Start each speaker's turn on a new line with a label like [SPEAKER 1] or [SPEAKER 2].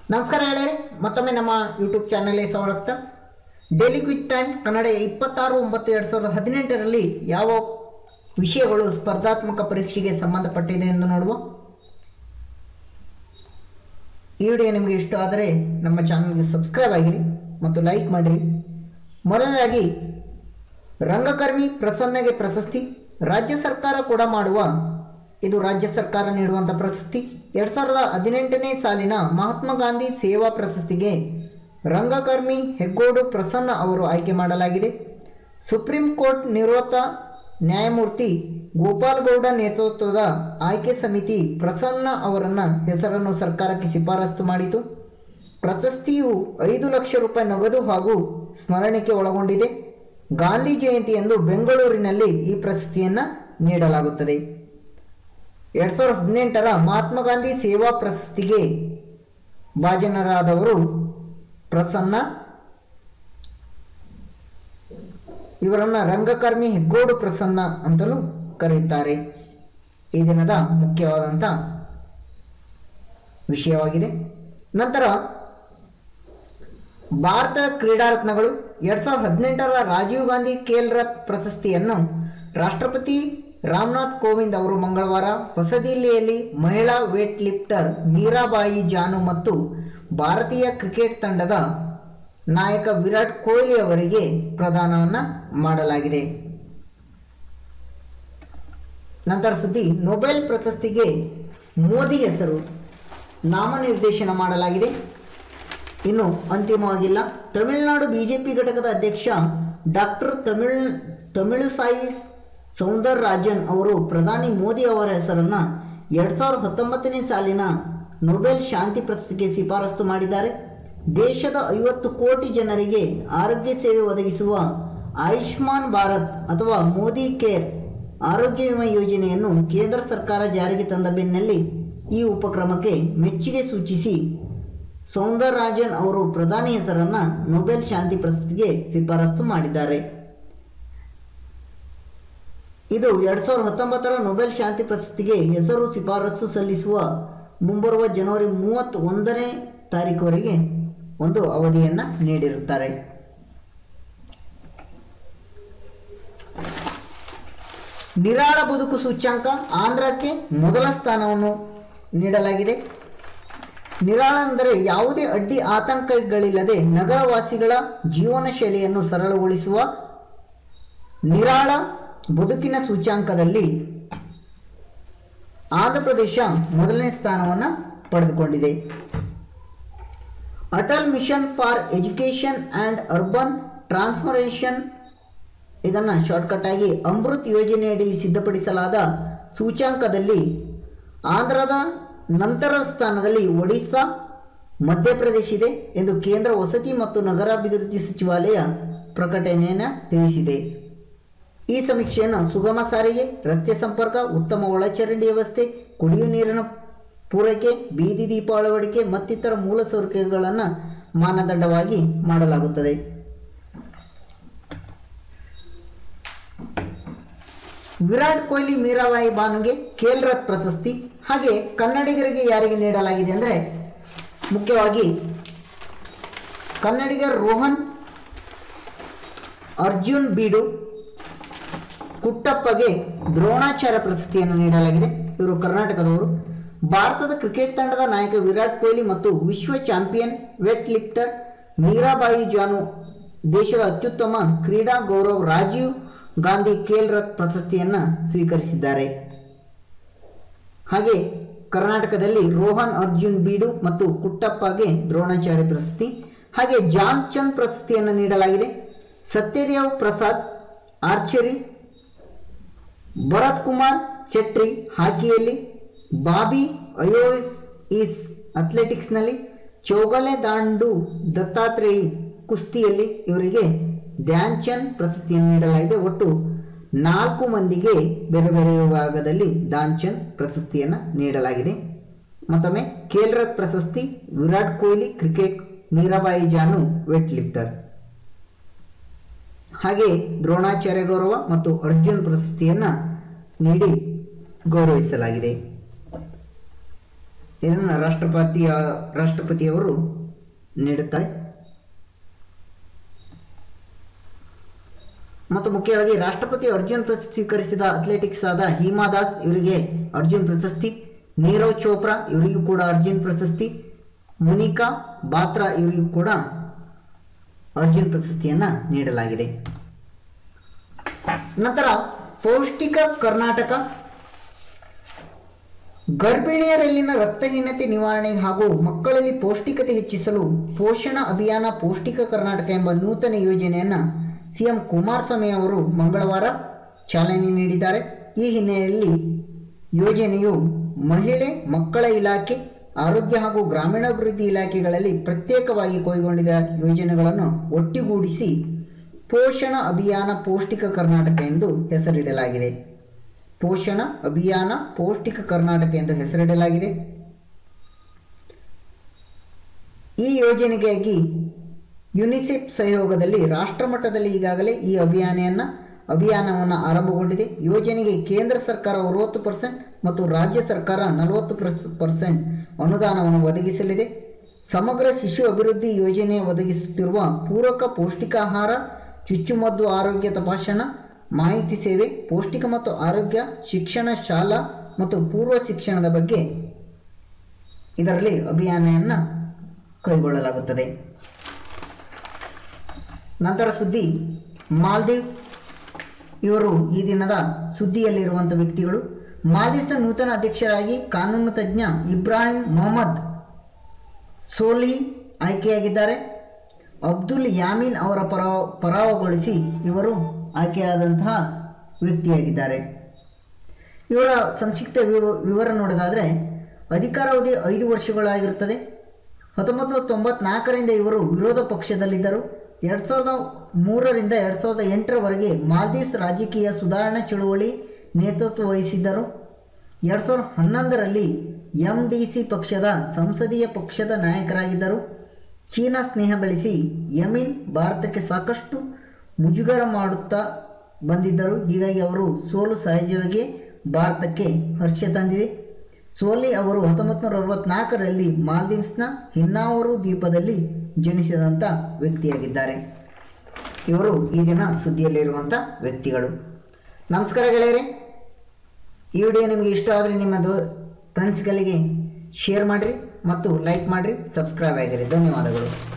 [SPEAKER 1] ನಮಸ್ಕಾರ ಗೆಳೆಯರೆ ಮತ್ತೊಮ್ಮೆ ನಮ್ಮ ಯೂಟ್ಯೂಬ್ ಚಾನಲ್ಗೆ ಸ್ವಾಗತ ಡೈಲಿ ಕ್ವಿಕ್ ಟೈಮ್ ಕನ್ನಡ ಇಪ್ಪತ್ತಾರು ಒಂಬತ್ತು ಎರಡು ಸಾವಿರದ ಹದಿನೆಂಟರಲ್ಲಿ ಯಾವ ವಿಷಯಗಳು ಸ್ಪರ್ಧಾತ್ಮಕ ಪರೀಕ್ಷೆಗೆ ಸಂಬಂಧಪಟ್ಟಿದೆ ಎಂದು ನೋಡುವ ಈ ವಿಡಿಯೋ ನಿಮಗೆ ಇಷ್ಟ ಆದರೆ ನಮ್ಮ ಚಾನಲ್ಗೆ ಸಬ್ಸ್ಕ್ರೈಬ್ ಆಗಿರಿ ಮತ್ತು ಲೈಕ್ ಮಾಡಿರಿ ಮೊದಲನೇದಾಗಿ ರಂಗಕರ್ಮಿ ಪ್ರಸನ್ನಗೆ ಪ್ರಶಸ್ತಿ ರಾಜ್ಯ ಸರ್ಕಾರ ಕೂಡ ಮಾಡುವ ಇದು ರಾಜ್ಯ ಸರ್ಕಾರ ನೀಡುವಂಥ ಪ್ರಶಸ್ತಿ ಎರಡು ಸಾವಿರದ ಹದಿನೆಂಟನೇ ಸಾಲಿನ ಮಹಾತ್ಮ ಗಾಂಧಿ ಸೇವಾ ಪ್ರಶಸ್ತಿಗೆ ರಂಗಕರ್ಮಿ ಹೆಗ್ಗೋಡು ಪ್ರಸನ್ನ ಅವರು ಆಯ್ಕೆ ಮಾಡಲಾಗಿದೆ ಸುಪ್ರೀಂ ಕೋರ್ಟ್ ನಿವೃತ್ತ ನ್ಯಾಯಮೂರ್ತಿ ಗೋಪಾಲ್ ಗೌಡ ನೇತೃತ್ವದ ಆಯ್ಕೆ ಸಮಿತಿ ಪ್ರಸನ್ನ ಅವರನ್ನ ಹೆಸರನ್ನು ಸರ್ಕಾರಕ್ಕೆ ಶಿಫಾರಸು ಮಾಡಿತು ಪ್ರಶಸ್ತಿಯು ಐದು ಲಕ್ಷ ರೂಪಾಯಿ ನಗದು ಹಾಗೂ ಸ್ಮರಣಿಕೆ ಒಳಗೊಂಡಿದೆ ಗಾಂಧಿ ಜಯಂತಿಯಂದು ಬೆಂಗಳೂರಿನಲ್ಲಿ ಈ ಪ್ರಶಸ್ತಿಯನ್ನು ನೀಡಲಾಗುತ್ತದೆ ಎರಡ್ ಸಾವಿರದ ಹದಿನೆಂಟರ ಮಹಾತ್ಮ ಗಾಂಧಿ ಸೇವಾ ಪ್ರಶಸ್ತಿಗೆ ಭಾಜನರಾದವರು ಪ್ರಸನ್ನ ಇವರನ್ನ ರಂಗಕರ್ಮಿ ಹೆಗ್ಗೋಡು ಪ್ರಸನ್ನ ಅಂತಲೂ ಕರೆಯುತ್ತಾರೆ ಈ ದಿನದ ಮುಖ್ಯವಾದಂಥ ವಿಷಯವಾಗಿದೆ ನಂತರ ಭಾರತ ಕ್ರೀಡಾರತ್ನಗಳು ಎರಡ್ ಸಾವಿರದ ಹದಿನೆಂಟರ ರಾಜೀವ್ ಗಾಂಧಿ ಖೇಲ್ ರತ್ನ ಪ್ರಶಸ್ತಿಯನ್ನು ರಾಷ್ಟ್ರಪತಿ ರಾಮನಾಥ್ ಕೋವಿಂದ್ ಅವರು ಮಂಗಳವಾರ ಹೊಸದಿಲ್ಲಿಯಲ್ಲಿ ಮಹಿಳಾ ವೇಟ್ ಲಿಫ್ಟರ್ ಮೀರಾಬಾಯಿ ಜಾನು ಮತ್ತು ಭಾರತೀಯ ಕ್ರಿಕೆಟ್ ತಂಡದ ನಾಯಕ ವಿರಾಟ್ ಕೊಹ್ಲಿ ಅವರಿಗೆ ಪ್ರದಾನವನ್ನು ಮಾಡಲಾಗಿದೆ ನಂತರ ಸುದ್ದಿ ನೊಬೆಲ್ ಪ್ರಶಸ್ತಿಗೆ ಮೋದಿ ಹೆಸರು ನಾಮನಿರ್ದೇಶನ ಮಾಡಲಾಗಿದೆ ಇನ್ನು ಅಂತಿಮವಾಗಿಲ್ಲ ತಮಿಳುನಾಡು ಬಿಜೆಪಿ ಘಟಕದ ಅಧ್ಯಕ್ಷ ಡಾಕ್ಟರ್ ತಮಿಳ್ ತಮಿಳುಸಾಯಿ ಸೌಂದರ್ ರಾಜನ್ ಅವರು ಪ್ರಧಾನಿ ಮೋದಿ ಅವರ ಹೆಸರನ್ನು ಎರಡು ಸಾವಿರದ ಹತ್ತೊಂಬತ್ತನೇ ಸಾಲಿನ ನೊಬೆಲ್ ಶಾಂತಿ ಪ್ರಶಸ್ತಿಗೆ ಶಿಫಾರಸು ಮಾಡಿದ್ದಾರೆ ದೇಶದ ಐವತ್ತು ಕೋಟಿ ಜನರಿಗೆ ಆರೋಗ್ಯ ಸೇವೆ ಒದಗಿಸುವ ಆಯುಷ್ಮಾನ್ ಭಾರತ್ ಅಥವಾ ಮೋದಿ ಕೇರ್ ಆರೋಗ್ಯ ವಿಮಾ ಯೋಜನೆಯನ್ನು ಕೇಂದ್ರ ಸರ್ಕಾರ ಜಾರಿಗೆ ತಂದ ಬೆನ್ನಲ್ಲೇ ಈ ಉಪಕ್ರಮಕ್ಕೆ ಮೆಚ್ಚುಗೆ ಸೂಚಿಸಿ ಸೌಂದರ್ ರಾಜನ್ ಅವರು ಪ್ರಧಾನಿ ಹೆಸರನ್ನ ನೊಬೆಲ್ ಶಾಂತಿ ಪ್ರಶಸ್ತಿಗೆ ಶಿಫಾರಸು ಮಾಡಿದ್ದಾರೆ ಇದು ಎರಡ್ ಸಾವಿರದ ಹತ್ತೊಂಬತ್ತರ ನೊಬೆಲ್ ಶಾಂತಿ ಪ್ರಶಸ್ತಿಗೆ ಹೆಸರು ಶಿಫಾರಸು ಸಲ್ಲಿಸುವ ಮುಂಬರುವ ಜನವರಿ ಮೂವತ್ತ್ ಒಂದನೇ ತಾರೀಕುವರೆಗೆ ಒಂದು ಅವಧಿಯನ್ನ ನೀಡಿರುತ್ತಾರೆ ನಿರಾಳ ಬದುಕು ಸೂಚ್ಯಂಕ ಆಂಧ್ರಕ್ಕೆ ಮೊದಲ ಸ್ಥಾನವನ್ನು ನೀಡಲಾಗಿದೆ ನಿರಾಳ ಅಂದರೆ ಯಾವುದೇ ಅಡ್ಡಿ ಆತಂಕಗಳಿಲ್ಲದೆ ನಗರವಾಸಿಗಳ ಜೀವನ ಶೈಲಿಯನ್ನು ಸರಳಗೊಳಿಸುವ ನಿರಾಳ ಬದುಕಿನ ಸೂಚ್ಯಾಂಕದಲ್ಲಿ ಆಂಧ್ರಪ್ರದೇಶ ಮೊದಲನೇ ಸ್ಥಾನವನ್ನು ಪಡೆದುಕೊಂಡಿದೆ Atal mission for education and urban transformation ಇದನ್ನು ಶಾರ್ಟ್ಕಟ್ ಆಗಿ ಅಮೃತ್ ಯೋಜನೆಯಡಿಯಲ್ಲಿ ಸಿದ್ಧಪಡಿಸಲಾದ ಸೂಚ್ಯಾಂಕದಲ್ಲಿ ಆಂಧ್ರದ ನಂತರದ ಸ್ಥಾನದಲ್ಲಿ ಒಡಿಸ್ಸಾ ಮಧ್ಯಪ್ರದೇಶ ಇದೆ ಎಂದು ಕೇಂದ್ರ ವಸತಿ ಮತ್ತು ನಗರಾಭಿವೃದ್ಧಿ ಸಚಿವಾಲಯ ಪ್ರಕಟಣೆಯನ್ನು ತಿಳಿಸಿದೆ ಈ ಸಮೀಕ್ಷೆಯನ್ನು ಸುಗಮ ಸಾರಿಗೆ ರಸ್ತೆ ಸಂಪರ್ಕ ಉತ್ತಮ ಒಳಚರಂಡಿ ವ್ಯವಸ್ಥೆ ಕುಡಿಯುವ ನೀರಿನ ಪೂರೈಕೆ ಬೀದಿ ದೀಪ ಅಳವಡಿಕೆ ಮತ್ತಿತರ ಮೂಲಸೌಕರ್ಯಗಳನ್ನು ಮಾನದಂಡವಾಗಿ ಮಾಡಲಾಗುತ್ತದೆ ವಿರಾಟ್ ಕೊಹ್ಲಿ ಮೀರಾಬಾಯಿ ಬಾನುಗೆ ಖೇಲ್ ರಥ್ ಪ್ರಶಸ್ತಿ ಹಾಗೆ ಕನ್ನಡಿಗರಿಗೆ ಯಾರಿಗೆ ನೀಡಲಾಗಿದೆ ಅಂದರೆ ಮುಖ್ಯವಾಗಿ ಕನ್ನಡಿಗರ ರೋಹನ್ ಅರ್ಜುನ್ ಬೀಡು ಕುಟ್ಟಪ್ಪಗೆ ದ್ರೋಣಾಚಾರ್ಯ ಪ್ರಶಸ್ತಿಯನ್ನು ನೀಡಲಾಗಿದೆ ಇವರು ಕರ್ನಾಟಕದವರು ಭಾರತದ ಕ್ರಿಕೆಟ್ ತಂಡದ ನಾಯಕ ವಿರಾಟ್ ಕೊಹ್ಲಿ ಮತ್ತು ವಿಶ್ವ ಚಾಂಪಿಯನ್ ವೆಟ್ ಲಿಫ್ಟರ್ ಮೀರಾಬಾಯಿ ಜಾನು ದೇಶದ ಅತ್ಯುತ್ತಮ ಕ್ರೀಡಾ ಗೌರವ್ ರಾಜೀವ್ ಗಾಂಧಿ ಖೇಲ್ ರಥ್ ಪ್ರಶಸ್ತಿಯನ್ನು ಸ್ವೀಕರಿಸಿದ್ದಾರೆ ಹಾಗೆ ಕರ್ನಾಟಕದಲ್ಲಿ ರೋಹನ್ ಅರ್ಜುನ್ ಬೀಡು ಮತ್ತು ಕುಟ್ಟಪ್ಪಗೆ ದ್ರೋಣಾಚಾರ್ಯ ಪ್ರಶಸ್ತಿ ಹಾಗೆ ಜಾನ್ ಚಂದ್ ಪ್ರಶಸ್ತಿಯನ್ನು ನೀಡಲಾಗಿದೆ ಸತ್ಯದೇವ್ ಪ್ರಸಾದ್ ಆರ್ಚರಿ ಭರತ್ ಕುಮಾರ್ ಚೆಟ್ರಿ ಹಾಕಿಯಲ್ಲಿ ಬಾಬಿ ಅಯೋಸ್ ಈಸ್ ಅಥ್ಲೆಟಿಕ್ಸ್ನಲ್ಲಿ ಚೌಗಲೆ ದಾಂಡು ದತ್ತಾತ್ರೇಯಿ ಕುಸ್ತಿಯಲ್ಲಿ ಇವರಿಗೆ ಧ್ಯಾನ್ ಚಂದ್ ಪ್ರಶಸ್ತಿಯನ್ನು ನೀಡಲಾಗಿದೆ ಒಟ್ಟು ನಾಲ್ಕು ಮಂದಿಗೆ ಬೇರೆ ಬೇರೆ ವಿಭಾಗದಲ್ಲಿ ಧ್ಯಾನ್ ಚಂದ್ ಪ್ರಶಸ್ತಿಯನ್ನು ನೀಡಲಾಗಿದೆ ಮತ್ತೊಮ್ಮೆ ಖೇಲ್ ರಥ್ ಪ್ರಶಸ್ತಿ ವಿರಾಟ್ ಕೊಹ್ಲಿ ಕ್ರಿಕೆಟ್ ಮೀರಾಬಾಯಿ ಜಾನು ವೆಟ್ ಲಿಫ್ಟರ್ ಹಾಗೆ ದ್ರೋಣಾಚಾರ್ಯ ಗೌರವ ಮತ್ತು ಅರ್ಜುನ್ ಪ್ರಶಸ್ತಿಯನ್ನು ನೀಡಿ ಗೌರವಿಸಲಾಗಿದೆ ಇದನ್ನು ರಾಷ್ಟ್ರಪತಿಯ ರಾಷ್ಟ್ರಪತಿಯವರು ನೀಡುತ್ತಾರೆ ಮತ್ತು ಮುಖ್ಯವಾಗಿ ರಾಷ್ಟ್ರಪತಿ ಅರ್ಜುನ್ ಪ್ರಶಸ್ತಿ ಸ್ವೀಕರಿಸಿದ ಅಥ್ಲೆಟಿಕ್ಸ್ ಆದ ಹಿಮಾ ದಾಸ್ ಇವರಿಗೆ ಅರ್ಜುನ್ ಪ್ರಶಸ್ತಿ ನೀರವ್ ಚೋಪ್ರಾ ಇವರಿಗೂ ಕೂಡ ಅರ್ಜುನ್ ಪ್ರಶಸ್ತಿ ಮುನಿಕಾ ಬಾತ್ರಾ ಇವರಿಗೂ ಕೂಡ ಅರ್ಜುನ್ ಪ್ರಶಸ್ತಿಯನ್ನ ನೀಡಲಾಗಿದೆ ನಂತರ ಪೌಷ್ಟಿಕ ಕರ್ನಾಟಕ ಗರ್ಭಿಣಿಯರಲ್ಲಿನ ರಕ್ತಹೀನತೆ ನಿವಾರಣೆ ಹಾಗೂ ಮಕ್ಕಳಲ್ಲಿ ಪೌಷ್ಟಿಕತೆ ಹೆಚ್ಚಿಸಲು ಪೋಷಣ ಅಭಿಯಾನ ಪೌಷ್ಟಿಕ ಕರ್ನಾಟಕ ಎಂಬ ನೂತನ ಯೋಜನೆಯನ್ನು ಸಿಎಂ ಕುಮಾರಸ್ವಾಮಿ ಅವರು ಮಂಗಳವಾರ ಚಾಲನೆ ನೀಡಿದ್ದಾರೆ ಈ ಹಿನ್ನೆಲೆಯಲ್ಲಿ ಯೋಜನೆಯು ಮಹಿಳೆ ಮಕ್ಕಳ ಇಲಾಖೆ ಆರೋಗ್ಯ ಹಾಗೂ ಗ್ರಾಮೀಣಾಭಿವೃದ್ಧಿ ಇಲಾಖೆಗಳಲ್ಲಿ ಪ್ರತ್ಯೇಕವಾಗಿ ಕೈಗೊಂಡಿದ್ದ ಯೋಜನೆಗಳನ್ನು ಒಟ್ಟಿಗೂಡಿಸಿ ಪೋಷಣ ಅಭಿಯಾನ ಪೌಷ್ಟಿಕ ಕರ್ನಾಟಕ ಎಂದು ಹೆಸರಿಡಲಾಗಿದೆ ಪೋಷಣ ಅಭಿಯಾನ ಪೌಷ್ಟಿಕ ಕರ್ನಾಟಕ ಎಂದು ಹೆಸರಿಡಲಾಗಿದೆ ಈ ಯೋಜನೆಗಾಗಿ ಯುನಿಸೆಫ್ ಸಹಯೋಗದಲ್ಲಿ ರಾಷ್ಟ್ರಮಟ್ಟದಲ್ಲಿ ಈಗಾಗಲೇ ಈ ಅಭಿಯಾನೆಯನ್ನು ಅಭಿಯಾನವನ್ನು ಆರಂಭಗೊಂಡಿದೆ ಯೋಜನೆಗೆ ಕೇಂದ್ರ ಸರ್ಕಾರ ಅರವತ್ತು ಪರ್ಸೆಂಟ್ ಮತ್ತು ರಾಜ್ಯ ಸರ್ಕಾರ ನಲವತ್ತು ಪರ್ಸೆಂಟ್ ಅನುದಾನವನ್ನು ಒದಗಿಸಲಿದೆ ಸಮಗ್ರ ಶಿಶು ಅಭಿವೃದ್ಧಿ ಯೋಜನೆ ಒದಗಿಸುತ್ತಿರುವ ಪೂರಕ ಪೌಷ್ಟಿಕಾಹಾರ ಚುಚ್ಚುಮದ್ದು ಆರೋಗ್ಯ ತಪಾಸಣಾ ಮಾಹಿತಿ ಸೇವೆ ಪೌಷ್ಟಿಕ ಮತ್ತು ಆರೋಗ್ಯ ಶಿಕ್ಷಣ ಶಾಲಾ ಮತ್ತು ಪೂರ್ವ ಶಿಕ್ಷಣದ ಬಗ್ಗೆ ಇದರಲ್ಲಿ ಅಭಿಯಾನೆಯನ್ನು ಕೈಗೊಳ್ಳಲಾಗುತ್ತದೆ ನಂತರ ಸುದ್ದಿ ಮಾಲ್ದೀವ್ಸ್ ಇವರು ಈ ದಿನದ ಸುದ್ದಿಯಲ್ಲಿರುವಂಥ ವ್ಯಕ್ತಿಗಳು ಮಾಲ್ದೀವ್ಸ್ನ ನೂತನ ಅಧ್ಯಕ್ಷರಾಗಿ ಕಾನೂನು ತಜ್ಞ ಇಬ್ರಾಹಿಂ ಮೊಹಮ್ಮದ್ ಸೋಲಿ ಆಯ್ಕೆಯಾಗಿದ್ದಾರೆ ಅಬ್ದುಲ್ ಯಾಮೀನ್ ಅವರ ಪರ ಪರಾವಗೊಳಿಸಿ ಇವರು ಆಯ್ಕೆಯಾದಂತಹ ವ್ಯಕ್ತಿಯಾಗಿದ್ದಾರೆ ಇವರ ಸಂಕ್ಷಿಪ್ತ ವಿವ- ವಿವರ ನೋಡೋದಾದರೆ ಅಧಿಕಾರಾವಧಿ ಐದು ವರ್ಷಗಳಾಗಿರುತ್ತದೆ ಹತ್ತೊಂಬತ್ತು ನೂರ ತೊಂಬತ್ನಾಲ್ಕರಿಂದ ಇವರು ವಿರೋಧ ಪಕ್ಷದಲ್ಲಿದ್ದರು ಎರಡು ಸಾವಿರದ ಮೂರರಿಂದ ಎರಡು ಸಾವಿರದ ಎಂಟರವರೆಗೆ ಮಾಲ್ದೀವ್ಸ್ ರಾಜಕೀಯ ಸುಧಾರಣಾ ಚಳುವಳಿ ನೇತೃತ್ವ ವಹಿಸಿದ್ದರು ಎರಡು ಸಾವಿರದ ಹನ್ನೊಂದರಲ್ಲಿ ಎಂ ಡಿ ಸಿ ಪಕ್ಷದ ಸಂಸದೀಯ ಪಕ್ಷದ ನಾಯಕರಾಗಿದ್ದರು ಚೀನಾ ಸ್ನೇಹ ಬೆಳೆಸಿ ಯಮೀನ್ ಭಾರತಕ್ಕೆ ಸಾಕಷ್ಟು ಮುಜುಗರ ಮಾಡುತ್ತಾ ಬಂದಿದ್ದರು ಹೀಗಾಗಿ ಅವರು ಸೋಲು ಸಹಜವಾಗಿ ಭಾರತಕ್ಕೆ ಹರ್ಷ ತಂದಿದೆ ಸೋಲಿ ಅವರು ಹತ್ತೊಂಬತ್ತು ನೂರ ಅರವತ್ನಾಲ್ಕರಲ್ಲಿ ಮಾಲ್ದೀವ್ಸ್ನ ಹಿನ್ನಾವರು ದ್ವೀಪದಲ್ಲಿ ಜನಿಸಿದಂಥ ವ್ಯಕ್ತಿಯಾಗಿದ್ದಾರೆ ಇವರು ಈ ದಿನ ಸುದ್ದಿಯಲ್ಲಿರುವಂಥ ವ್ಯಕ್ತಿಗಳು ನಮಸ್ಕಾರ ಗೆಳೆಯರೆ ಈ ವಿಡಿಯೋ ನಿಮಗೆ ಇಷ್ಟ ಆದರೆ ನಿಮ್ಮ ದೋ ಫ್ರೆಂಡ್ಸ್ಗಳಿಗೆ ಶೇರ್ ಮಾಡಿರಿ ಮತ್ತು ಲೈಕ್ ಮಾಡಿರಿ ಸಬ್ಸ್ಕ್ರೈಬ್ ಆಗಿರಿ ಧನ್ಯವಾದಗಳು